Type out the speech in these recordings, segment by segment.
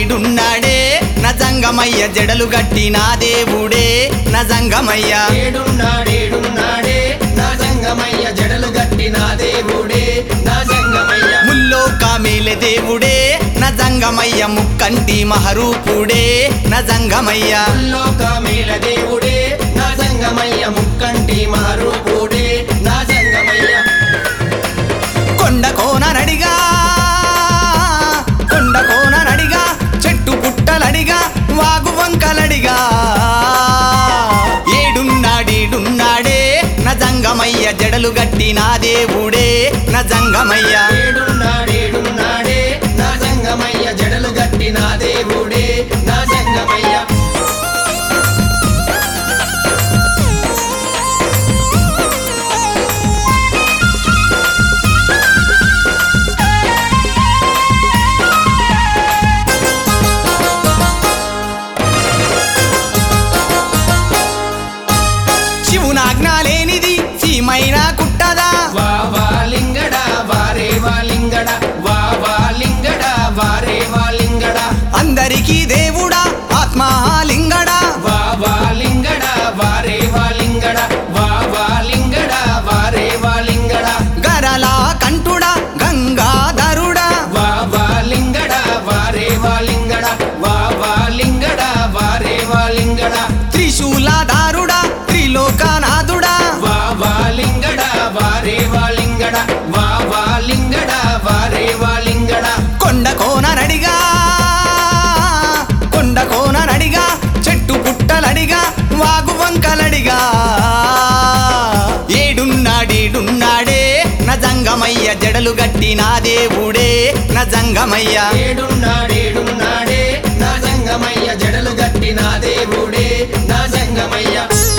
ఏడున్నాడేడున్నాడే నజంగమయ్య జడలు గట్టి నా దేవుడే నజంగమయ్య ఏడున్నాడేడున్నాడే నా జంగమయ్య జడలు గట్టి నా దేవుడే నా జంగమయ్య ముల్లో కామేలే దేవుడే నజంగమయ్య ముక్కంటి మహరూపుడే నజంగమయ్య లోకమేల దేవుడే నా జంగమయ్య ముక్కంటి మారూపుడే నా జంగమయ్య కొండ కోన నడిగా కొండ కోన నడిగా చెట్టు పుట్టలడిగా వాగు వంకలడిగా ఏడున్నాడేడున్నాడే నజంగమయ్య జడలు గట్టి నా దేవుడే నజంగమయ్య ఏడున్నాడేడున్నాడే నా జంగమయ్య జడలు గట్టి నా దేవుడే నా జంగమయ్య శివునాజ్ఞ లేనిది సీమైన కుట్టదా వా వా లింగడా వారే వా లింగడా వా వా లింగడా వారే వా లింగడా అందరికీ దేవుడా ఆత్మలింగడా వా వా లింగడా వారే వా లింగడా వా వా లింగడా వారే వా లింగడా గరలా కంటుడా గంగాధరుడా వా వా లింగడా వారే వా లింగడా వా వా లింగడా వారే వా లింగడా త్రిశూలధారుడా త్రిలోకనాథుడా వా వా లింగడా వారే వా లింగడా వా వా లింగడా వారే వా లింగడా కొండ కోన నడిగా కొండ కోన నడిగా చెట్టు పుట్టలడిగా వాగు వంకలడిగా ఏడున్నాడేడున్నాడే నజంగమయ్య జడలు గట్టి నా దేవుడే నజంగమయ్య ఏడున్నాడేడున్నాడే నా జంగమయ్య జడలు గట్టి నా దేవుడే నా జంగమయ్య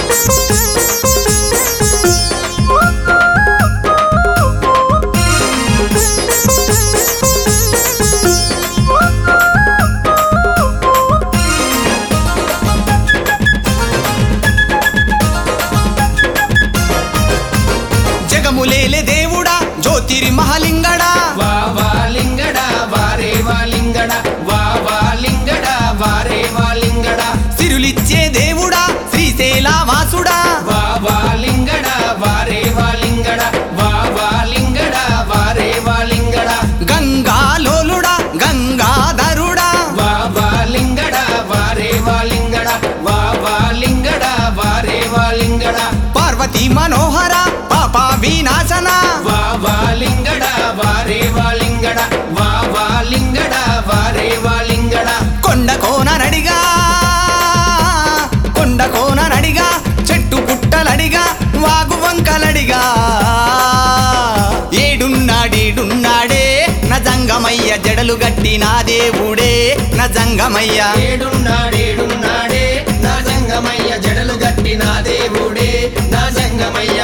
జగములేలే దేవుడా జ్యోతిరి మహలింగడా వా వా లింగడా వారే వా లింగడా వా వా లింగడా వారే వా లింగడా సిరులిచ్చే దేవుడా శ్రీశైల వాసుడా వా వా లింగడా వారే వా లింగడా వా వా లింగడా వారే వా లింగడా గంగాలోలుడా గంగాధరుడా వా వా లింగడా వారే వా లింగడా వా వా లింగడా వారే వా లింగడా పార్వతీ మనోహర పాప వినాశన వా వా లింగడా వారే వా లింగడా వా వా లింగడా వారే వా లింగడా కొండ కోన నడిగా కొండ కోన నడిగా చెట్టు పుట్టలడిగా వాగు వంకలడిగా ఏడున్నాడేడున్నాడే నజంగమయ్య జడలు గట్టి నా దేవుడే నజంగమయ్య ఏడున్నాడేడున్నాడే నా జంగమయ్య జడలు గట్టి నా దేవుడే నా జంగమయ్య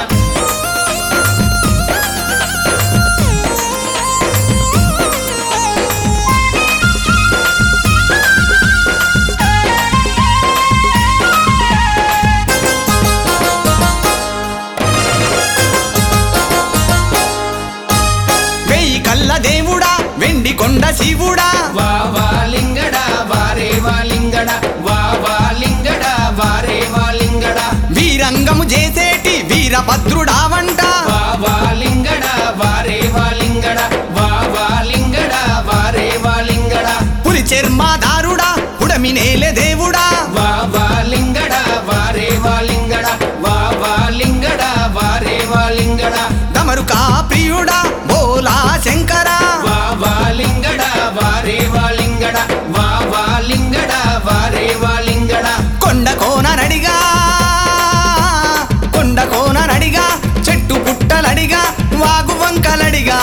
వెయ్యి కళ్ళ దేవుడా వెండి కొండ శివుడా వా వా లింగడా వారే వా లింగడా వా వా లింగడా వారే వా లింగడా వీరంగము చేసేటి వీరభద్రుడా వంట వా వా లింగడా వారే వా లింగడా వా వా లింగడా వారే వా లింగడా పులి చర్మాదారుడా పుడమి నేలే దేవుడా వా వా లింగడా వారే వా లింగడా వా వా లింగడా వారే వా లింగడా దమరుకా ప్రియుడా బోలా శంకరా వా వా లింగడా వారే వా లింగడా వా వా లింగడా వారే వా లింగడా కొండ కోన నడిగా కొండ కోన నడిగా చెట్టు పుట్టలడిగా వాగు వంకలడిగా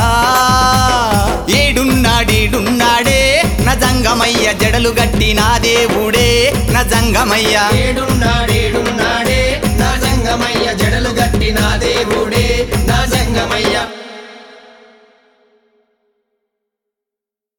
ఏడున్నాడేడున్నాడే నజంగమయ్య జడలు గట్టి నా దేవుడే నజంగమయ్య ఏడున్నాడేడున్నాడే నా జంగమయ్య జడలు గట్టి నా దేవుడే